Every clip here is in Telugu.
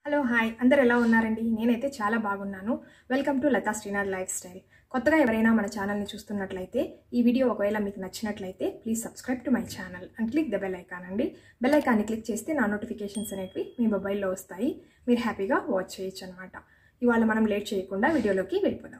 హలో హాయ్ అందరు ఎలా ఉన్నారండి నేనైతే చాలా బాగున్నాను welcome to Latha Srinath lifestyle కొత్తగా ఎవరైనా మన ఛానల్ని చూస్తున్నట్లయితే ఈ వీడియో ఒకవేళ మీకు నచ్చినట్లయితే please subscribe to my channel and click the bell icon అండి బెల్ ఐకాన్ని క్లిక్ చేస్తే నా నోటిఫికేషన్స్ అనేవి మీ మొబైల్లో వస్తాయి మీరు హ్యాపీగా వాచ్ చేయొచ్చు అనమాట ఇవాళ మనం లేట్ చేయకుండా వీడియోలోకి వెళ్ళిపోదాం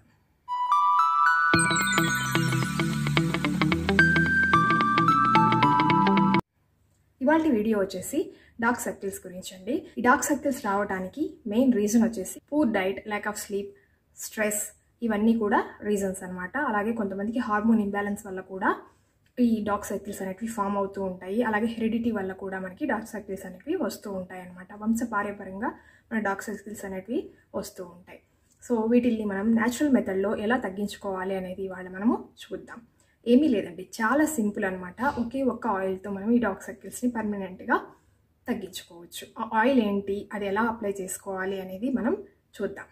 ఇవాళ వీడియో వచ్చేసి డార్క్ సర్కిల్స్ గురించి అండి ఈ డార్క్ సర్కిల్స్ రావడానికి మెయిన్ రీజన్ వచ్చేసి poor diet lack of sleep stress ఇవన్నీ కూడా రీజన్స్ అనమాట అలాగే కొంతమందికి హార్మోన్ ఇంబ్యాలెన్స్ వల్ల కూడా ఈ డార్క్ సర్కిల్స్ అనేవి ఫామ్ అవుతూ ఉంటాయి అలాగే హెరిడిటీ వల్ల కూడా మనకి డార్క్ సర్కిల్స్ అనేవి వస్తూ ఉంటాయి అనమాట వంశపార్యపరంగా మన డార్క్ సర్కిల్స్ అనేవి వస్తూ ఉంటాయి సో వీటిల్ని మనం న్యాచురల్ మెథడ్లో ఎలా తగ్గించుకోవాలి అనేది ఇవాళ మనము చూద్దాం ఏమీ లేదండి చాలా సింపుల్ అనమాట ఒకే ఒక్క ఆయిల్తో మనం ఈ డార్క్ సర్కిల్స్ని పర్మనెంట్గా తగ్గించుకోవచ్చు ఆ ఆయిల్ ఏంటి అది ఎలా అప్లై చేసుకోవాలి అనేది మనం చూద్దాం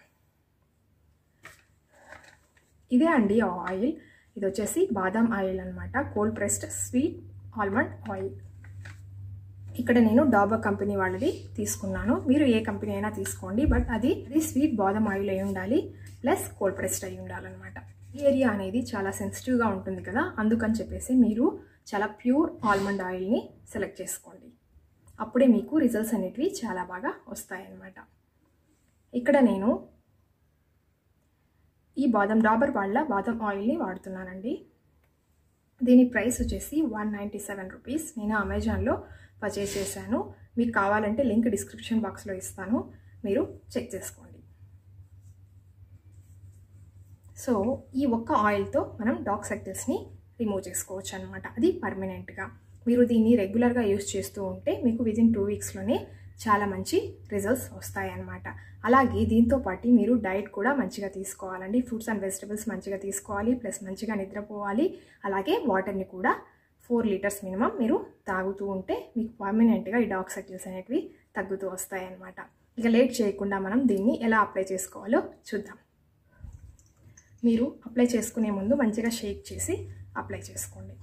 ఇదే అండి ఆ ఆయిల్ ఇది వచ్చేసి బాదాం ఆయిల్ అనమాట cold pressed sweet almond oil ఇక్కడ నేను డాబా కంపెనీ వాళ్ళది తీసుకున్నాను మీరు ఏ కంపెనీ అయినా తీసుకోండి బట్ అది అది స్వీట్ బాదం ఆయిల్ అయి ఉండాలి ప్లస్ కోల్డ్ ప్రెస్డ్ అయి ఉండాలన్నమాట ఈ ఏరియా అనేది చాలా సెన్సిటివ్గా ఉంటుంది కదా అందుకని చెప్పేసి మీరు చాలా ప్యూర్ ఆల్మండ్ ఆయిల్ని సెలెక్ట్ చేసుకోండి అప్పుడే మీకు రిజల్ట్స్ అనేటివి చాలా బాగా వస్తాయన్నమాట ఇక్కడ నేను ఈ బాదం డాబర్ వాళ్ళ బాదం ఆయిల్ని వాడుతున్నానండి దీని ప్రైస్ వచ్చేసి వన్ నైంటీ సెవెన్ రూపీస్ నేను అమెజాన్లో పర్చేస్ చేశాను మీకు కావాలంటే లింక్ డిస్క్రిప్షన్ బాక్స్లో ఇస్తాను మీరు చెక్ చేసుకోండి సో ఈ ఒక్క ఆయిల్తో మనం డార్క్ సర్కిల్స్ని రిమూవ్ చేసుకోవచ్చు అనమాట అది పర్మనెంట్గా మీరు దీన్ని రెగ్యులర్గా యూస్ చేస్తూ ఉంటే మీకు విదిన్ టూ వీక్స్లోనే చాలా మంచి రిజల్ట్స్ వస్తాయన్నమాట అలాగే దీంతో పాటు మీరు డైట్ కూడా మంచిగా తీసుకోవాలండి ఫ్రూట్స్ అండ్ వెజిటబుల్స్ మంచిగా తీసుకోవాలి ప్లస్ మంచిగా నిద్రపోవాలి అలాగే వాటర్ని కూడా ఫోర్ లీటర్స్ మినిమం మీరు తాగుతూ ఉంటే మీకు పర్మనెంట్గా ఈ డార్క్ సర్కిల్స్ అనేటివి తగ్గుతూ వస్తాయన్నమాట ఇక లేట్ చేయకుండా మనం దీన్ని ఎలా అప్లై చేసుకోవాలో చూద్దాం మీరు అప్లై చేసుకునే ముందు మంచిగా షేక్ చేసి అప్లై చేసుకోండి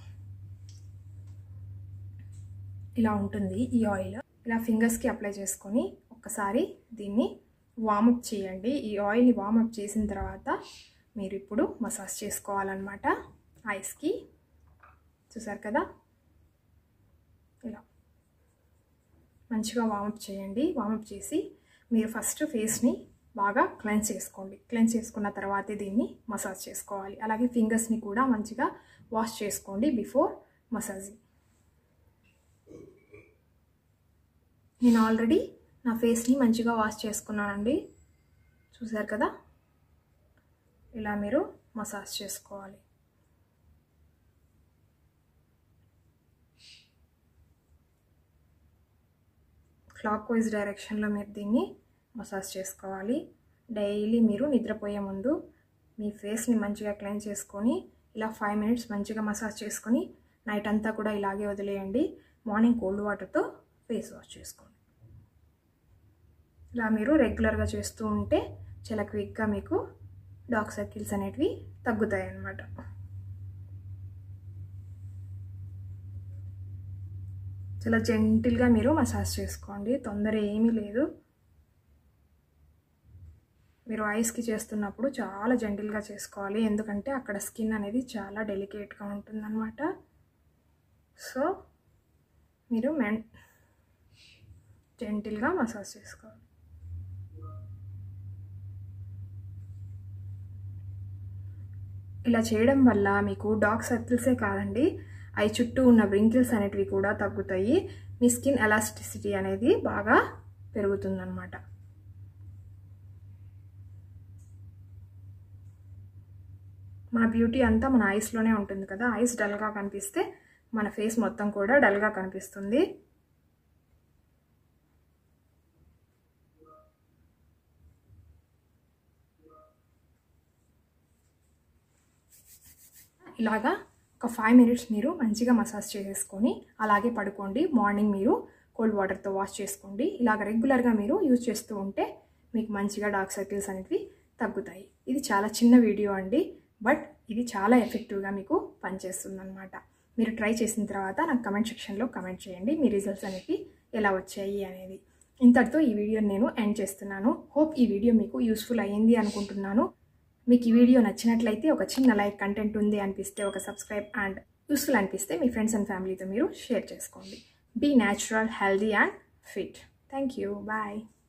ఇలా ఉంటుంది ఈ ఆయిల్ ఇలా ఫింగర్స్కి అప్లై చేసుకొని ఒక్కసారి దీన్ని వామప్ చేయండి ఈ ఆయిల్ని వామప్ చేసిన తర్వాత మీరు ఇప్పుడు మసాజ్ చేసుకోవాలన్నమాట ఐస్కి చూసారు కదా ఇలా మంచిగా వామప్ చేయండి వామప్ చేసి మీరు ఫస్ట్ ఫేస్ని బాగా క్లెన్స్ చేసుకోండి క్లెన్స్ చేసుకున్న తర్వాతే దీన్ని మసాజ్ చేసుకోవాలి అలాగే ఫింగర్స్ని కూడా మంచిగా వాష్ చేసుకోండి బిఫోర్ మసాజింగ్ నేను ఆల్రెడీ నా ఫేస్ని మంచిగా వాష్ చేసుకున్నానండి చూసారు కదా ఇలా మీరు మసాజ్ చేసుకోవాలి క్లాక్ వైజ్ డైరెక్షన్లో మీరు దీన్ని మసాజ్ చేసుకోవాలి డైలీ మీరు నిద్రపోయే ముందు మీ ఫేస్ని మంచిగా క్లీన్ చేసుకొని ఇలా ఫైవ్ మినిట్స్ మంచిగా మసాజ్ చేసుకొని నైట్ అంతా కూడా ఇలాగే వదిలేయండి మార్నింగ్ కోల్డ్ వాటర్తో ఫేస్ వాష్ చేసుకోండి ఇలా మీరు రెగ్యులర్గా చేస్తూ ఉంటే చాలా క్విక్గా మీకు డార్క్ సర్కిల్స్ అనేటివి తగ్గుతాయి అన్నమాట చాలా జెంటిల్గా మీరు మసాజ్ చేసుకోండి తొందర ఏమీ లేదు మీరు ఐస్కి చేస్తున్నప్పుడు చాలా జెంటిల్గా చేసుకోవాలి ఎందుకంటే అక్కడ స్కిన్ అనేది చాలా డెలికేట్గా ఉంటుందన్నమాట సో మీరు మెన్ జెంటిల్గా మసాజ్ చేసుకోవాలి ఇలా చేయడం వల్ల మీకు డార్క్ సర్కిల్సే కాదండి ఐ చుట్టూ ఉన్న వ్రింకిల్స్ అనేటివి కూడా తగ్గుతాయి మీ స్కిన్ ఎలాస్టిసిటీ అనేది బాగా పెరుగుతుందన్నమాట మన బ్యూటీ అంతా మన ఐస్లోనే ఉంటుంది కదా ఐస్ డల్గా కనిపిస్తే మన ఫేస్ మొత్తం కూడా డల్గా కనిపిస్తుంది ఇలాగా ఒక ఫైవ్ మినిట్స్ మీరు మంచిగా మసాజ్ చేసేసుకొని అలాగే పడుకోండి మార్నింగ్ మీరు కోల్డ్ వాటర్తో వాష్ చేసుకోండి ఇలాగ రెగ్యులర్గా మీరు యూజ్ చేస్తూ ఉంటే మీకు మంచిగా డార్క్ సర్కిల్స్ అనేవి తగ్గుతాయి ఇది చాలా చిన్న వీడియో అండి బట్ ఇది చాలా ఎఫెక్టివ్గా మీకు పనిచేస్తుంది అనమాట మీరు ట్రై చేసిన తర్వాత నాకు కమెంట్ సెక్షన్లో కమెంట్ చేయండి మీ రిజల్ట్స్ అనేవి ఎలా వచ్చాయి అనేది ఇంతటితో ఈ వీడియోని నేను ఎండ్ చేస్తున్నాను హోప్ ఈ వీడియో మీకు యూస్ఫుల్ అయ్యింది అనుకుంటున్నాను మీకు ఈ వీడియో నచ్చినట్లయితే ఒక చిన్న లైక్ కంటెంట్ ఉంది అనిపిస్తే ఒక సబ్స్క్రైబ్ అండ్ యూస్ఫుల్ అనిపిస్తే మీ ఫ్రెండ్స్ అండ్ ఫ్యామిలీతో మీరు షేర్ చేసుకోండి be natural healthy and fit thank you bye